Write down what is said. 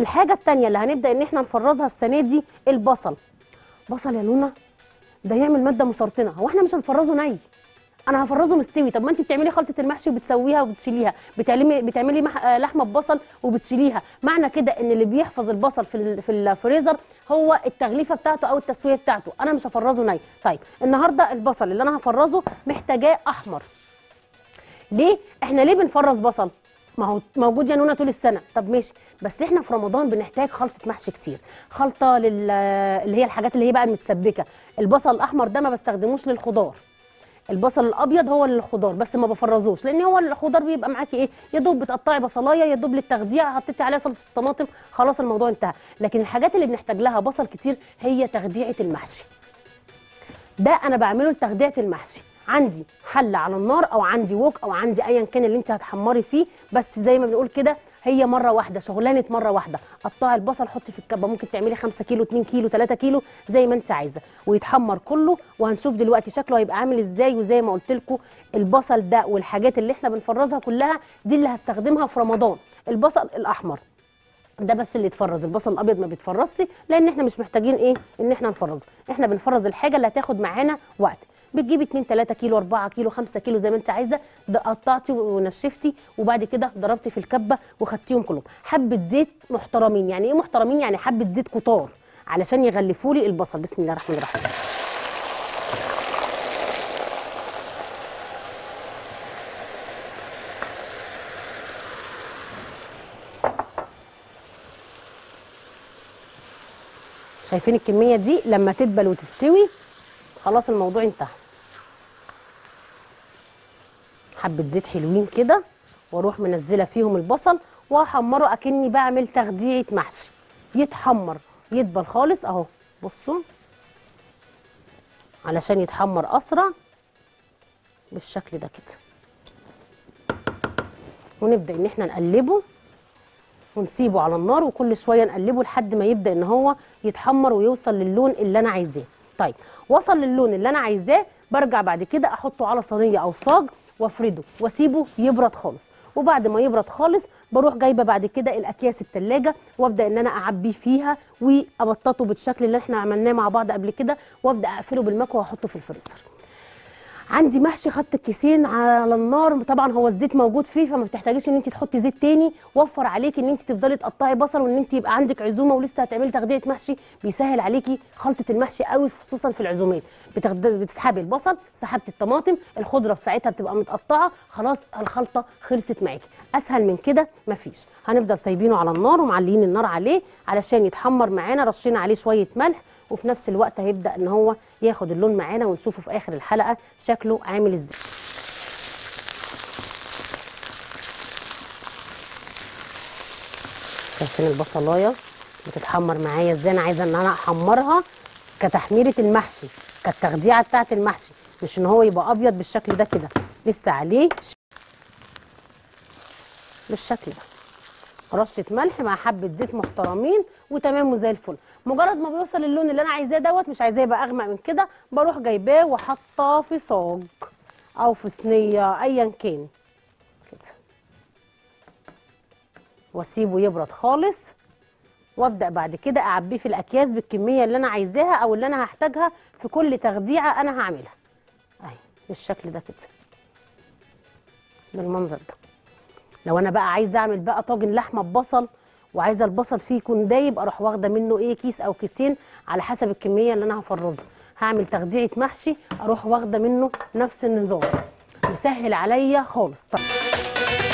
الحاجه التانية اللي هنبدا ان احنا نفرزها السنه دي البصل بصل يا لونا ده يعمل ماده مسرطنه هو احنا مش هنفرزه ني انا هفرزه مستوي طب ما انت بتعملي خلطه المحشي وبتسويها وبتشيليها بتعملي بتعملي مح... آه، لحمه ببصل وبتشيليها معنى كده ان اللي بيحفظ البصل في ال... في الفريزر هو التغليفه بتاعته او التسويه بتاعته انا مش هفرزه ني طيب النهارده البصل اللي انا هفرزه محتاجاه احمر ليه احنا ليه بنفرز بصل ما هو موجود يا نونا طول السنه طب ماشي بس احنا في رمضان بنحتاج خلطه محشي كتير خلطه لل اللي هي الحاجات اللي هي بقى المتسبكه البصل الاحمر ده ما بستخدموش للخضار البصل الابيض هو للخضار بس ما بفرزوش لان هو الخضار بيبقى معاكي ايه يا دوب بتقطعي بصلايه يا دوب للتخديع حطيتي عليها صلصه الطماطم خلاص الموضوع انتهى لكن الحاجات اللي بنحتاج لها بصل كتير هي تخديعه المحشي ده انا بعمله لتخديعه المحشي عندي حله على النار او عندي ووك او عندي ايا كان اللي انت هتحمري فيه بس زي ما بنقول كده هي مره واحده شغلانه مره واحده قطعي البصل حطي في الكبه ممكن تعملي 5 كيلو 2 كيلو 3 كيلو زي ما انت عايزه ويتحمر كله وهنشوف دلوقتي شكله هيبقى عامل ازاي وزي ما قلت لكم البصل ده والحاجات اللي احنا بنفرزها كلها دي اللي هستخدمها في رمضان البصل الاحمر ده بس اللي يتفرز البصل الابيض ما بيتفرزش لان احنا مش محتاجين ايه ان احنا نفرزه احنا بنفرز الحاجه اللي هتاخد معانا وقت بتجيبي 2 3 كيلو 4 كيلو 5 كيلو زي ما انت عايزه ده قطعتي ونشفتي وبعد كده ضربتي في الكبه وخدتيهم كلهم حبه زيت محترمين يعني ايه محترمين يعني حبه زيت كتار علشان يغلفوا لي البصل بسم الله الرحمن الرحيم شايفين الكميه دي لما تدبل وتستوي خلاص الموضوع انتهى حبه زيت حلوين كده واروح منزله فيهم البصل واحمره اكني بعمل تخديعه محشي يتحمر يدبل خالص اهو بصوا علشان يتحمر اسرع بالشكل ده كده ونبدا ان احنا نقلبه ونسيبه على النار وكل شويه نقلبه لحد ما يبدا ان هو يتحمر ويوصل للون اللي انا عايزاه طيب وصل للون اللي انا عايزاه برجع بعد كده احطه على صينيه او صاج وافرده واسيبه يبرد خالص وبعد ما يبرد خالص بروح جايبه بعد كده الاكياس التلاجة وابدا ان انا اعبيه فيها وابططه بالشكل اللي احنا عملناه مع بعض قبل كده وابدا اقفله بالمكوى واحطه في الفريزر عندي محشي خدت الكيسين على النار طبعا هو الزيت موجود فيه فما بتحتاجيش ان انت تحطي زيت تاني وفر عليكي ان انت تفضلي تقطعي بصل وان انت يبقى عندك عزومه ولسه هتعملي تغذيه محشي بيسهل عليكي خلطه المحشي قوي خصوصا في العزومات بتغد... بتسحبي البصل سحبتي الطماطم الخضره في ساعتها بتبقى متقطعه خلاص الخلطه خلصت معاكي اسهل من كده مفيش هنفضل سايبينه على النار ومعليين النار عليه علشان يتحمر معانا رشينا عليه شويه ملح وفي نفس الوقت هيبدا ان هو ياخد اللون معانا ونشوفه في اخر الحلقه شكله عامل ازاي شايفين البصلايه بتتحمر معايا ازاي انا عايزه ان انا احمرها كتحميره المحشي كالتخديعه بتاعه المحشي مش ان هو يبقى ابيض بالشكل ده كده لسه عليه بالشكل ده رشه ملح مع حبه زيت محترمين وتمام وزي الفل مجرد ما بيوصل اللون اللي انا عايزاه دوت مش عايزاه يبقى اغمق من كده بروح جايباه وحاطاه في صاج او في صينيه ايا كان كده واسيبه يبرد خالص وابدا بعد كده اعبيه في الاكياس بالكميه اللي انا عايزاها او اللي انا هحتاجها في كل تخديعه انا هعملها اهي بالشكل ده كده بالمنظر ده لو انا بقى عايزه اعمل بقى طاجن لحمه ببصل وعايزه البصل فيه يكون دايب اروح واخده منه ايه كيس او كيسين على حسب الكميه اللي انا هفرزها هعمل تخديعه محشي اروح واخده منه نفس النظام مسهل عليا خالص طيب